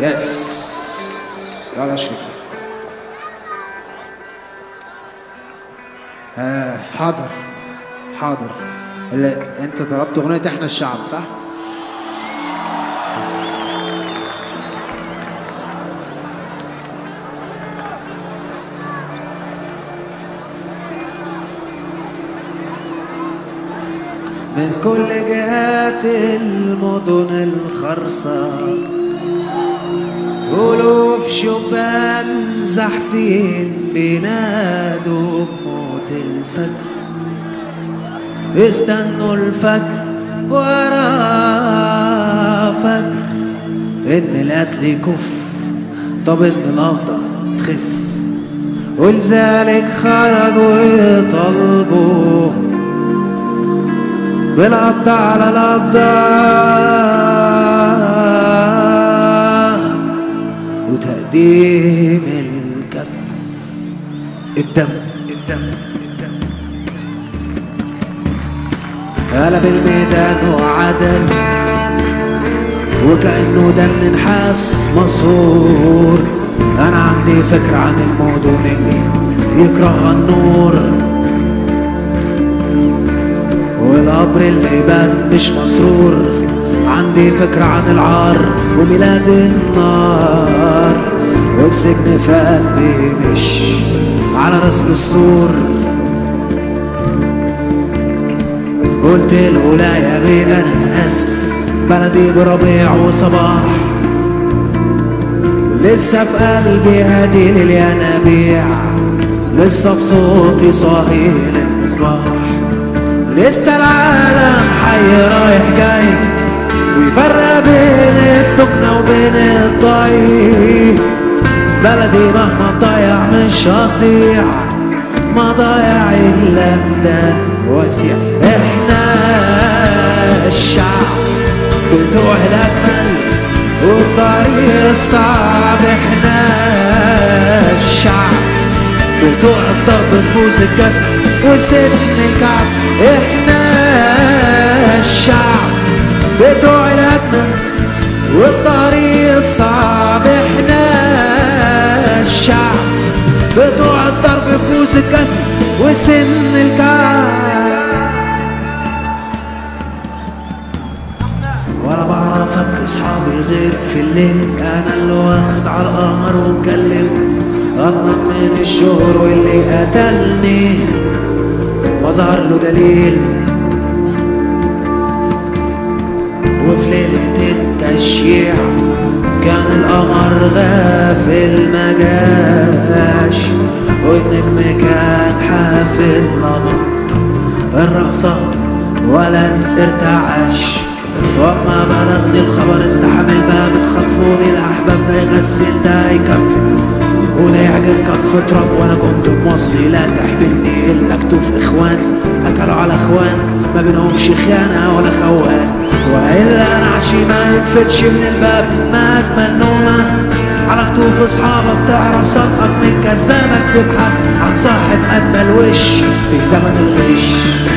يس يلا شريف آه حاضر حاضر اللي انت طلبت اغنية احنا الشعب صح؟ من كل جهات المدن الخرصة ألوف شبان زحفين بينادوا بموت الفجر استنوا الفجر ورا فجر إن القتل يكف طب إن الأفضل تخف ولذلك خرجوا يطلبوا بالقبض على القبضة وتقديم الكف الدم الدم الدم قلب الميدان وعدل وكأنه ده نحاس مصهور أنا عندي فكرة عن المدن اللي يكره النور والقبر اللي يبان مش مسرور عندي فكرة عن العار وميلاد النار والسجن في قلبي مش على رسم السور قلت له لا يا بيه انا اسف بلدي بربيع وصباح لسه في قلبي هادي للينابيع لسه في صوتي صاحي للمصباح لسه العالم حي رايح جاي ويفرق بين الدكنة وبين الضعيف بلدي مهما تضيع مش هتضيع ما ضايع الا مدان واسع احنا الشعب بتوع الاجمل والطريق الصعب احنا الشعب بتوع الضرب نبوس الجزم وسن الكعب احنا الشعب بتوع الاجمل والطريق الصعب احنا الشعب بتوع الضرب ببوس الجزم وسن الكعب ولا بعرف ابكي اصحابي غير في الليل انا اللي واخد على القمر ومكلم اضمن من الشهر واللي قتلني وظهر له دليل وفي ليلة التشييع كان القمر غافل ما جاش والنجم كان حافل لبط الرقصة ولا الارتعاش وما بلغني الخبر ازدحم الباب اتخطفوني الاحباب ده يغسل ده يكفي وده يعجن كف تراب وانا كنت موصي لا تحبلني الا كتوف اخوان اكلوا على اخوان ما بينهمش خيانه ولا خوان والا انا عشي ما ينفتش من الباب ما اجمل نومه على كتوف اصحابك تعرف صدقك من كذابك تبحث عن صاحب اجمل وش في زمن الغش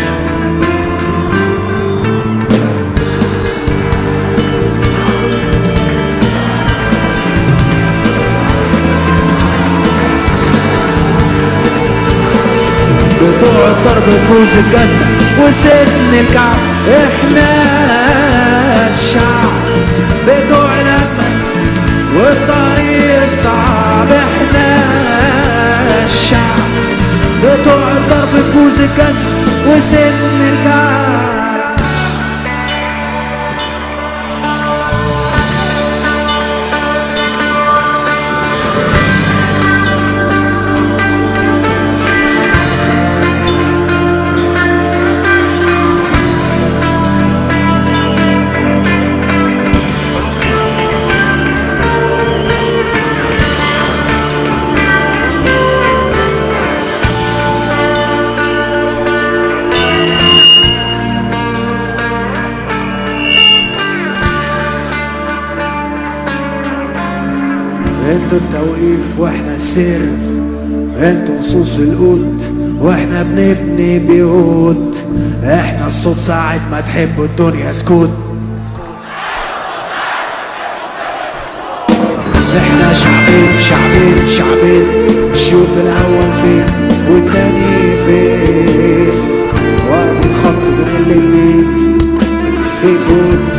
بتوع الضرب تبوظ الجزمة وسن الكعب احنا الشعب بتوع الأجمل والطريق الصعب احنا الشعب بتوع الضرب تبوظ الجزمة وسن الكعب انتوا التوقيف واحنا السر انتوا خصوص القوت واحنا بنبني بيوت احنا الصوت ساعة ما تحبوا الدنيا سكوت شعبين شعبين شعبين شوف الاول فين والتاني فين وادي الخط بين الاتنين بيفوت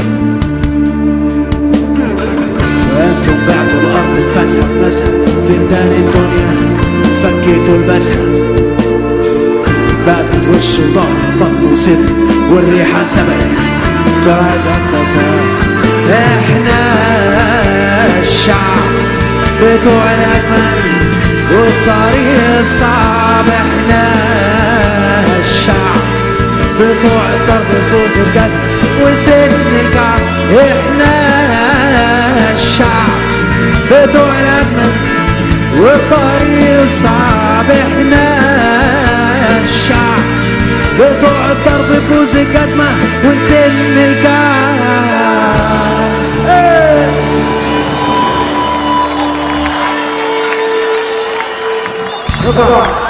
وانتم بعتوا الارض بفسحة بمسحة في ميدان الدنيا فكيتوا البسحة باتت وش وظهر بطن وصدر والريحة سبقت طلعت انفاسها احنا الشعب بتوع الاجمل والطريق الصعب احنا الشعب بتوع الضرب بوز الجزم وسن الكعب احنا الشعب بتوع الاجمل والطريق الصعب احنا الشعب بتوع الضرب بوز الجزمة وسن الكعب إيه. شكرا